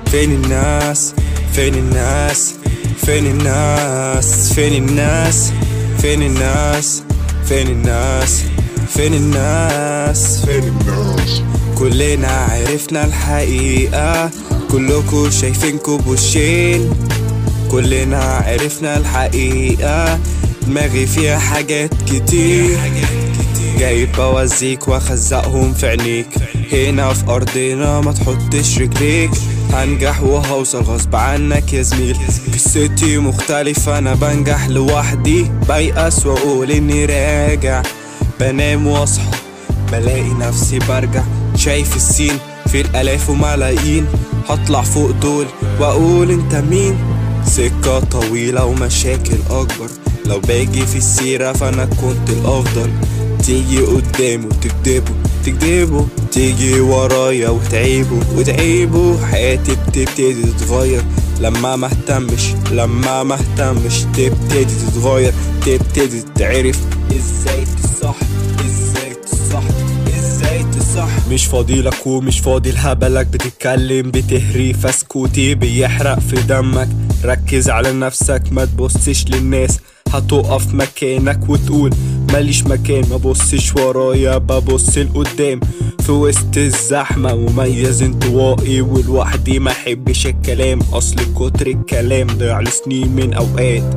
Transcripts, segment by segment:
فين الناس فين الناس فين الناس فين الناس فين الناس فين الناس فين الناس فين الناس كلنا عرفنا الحقيقة كلكوا شايفينكوا بوشين كلنا عرفنا الحقيقة دماغي فيها حاجات كتير جايب بوزيك واخزقهم في عينيك هنا في ارضنا ما تحطش رجليك هنجح وهوصل غصب عنك يا زميل قصتي مختلفة انا بنجح لوحدي بيأس واقول اني راجع بنام واصحى بلاقي نفسي برجع شايف السين في الالاف وملايين هطلع فوق دول واقول انت مين سكة طويلة ومشاكل اكبر لو باجي في السيرة فانا كنت الافضل تيجي قدامه تكدبه تكدبه تيجي ورايا وتعيبه وتعيبه حياتي بتبتدي تتغير لما ما اهتمش لما ما اهتمش تبتدي تتغير تبتدي تعرف ازاي تصح ازاي تصح ازاي تصح مش فاضيلك ومش فاضي لهبلك بتتكلم بتهري فسكوتي بيحرق في دمك ركز على نفسك ما تبصش للناس هتقف مكانك وتقول ماليش مكان ما بصش ورايا ببص لقدام في وسط الزحمة مميز انطوائي ولوحدي ما احبش الكلام اصل كتر الكلام ضيع لي سنين من اوقات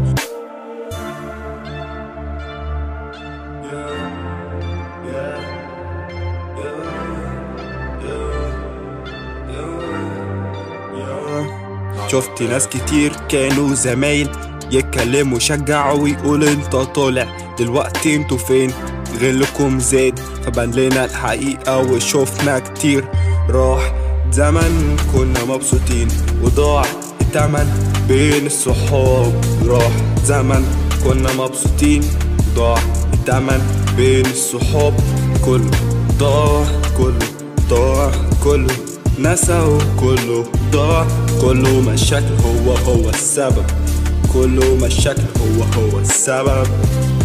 شفت ناس كتير كانوا زمايل يتكلموا يشجعوا ويقول انت طالع دلوقتي انتوا فين غلكم زاد فبان لنا الحقيقة وشوفنا كتير راح زمن كنا مبسوطين وضاع التمن بين الصحاب راح زمن كنا مبسوطين ضاع التمن بين الصحاب كله ضاع كله ضاع كله نسى وكله ضاع كله مشاكل هو هو السبب كله مشاكل هو هو السبب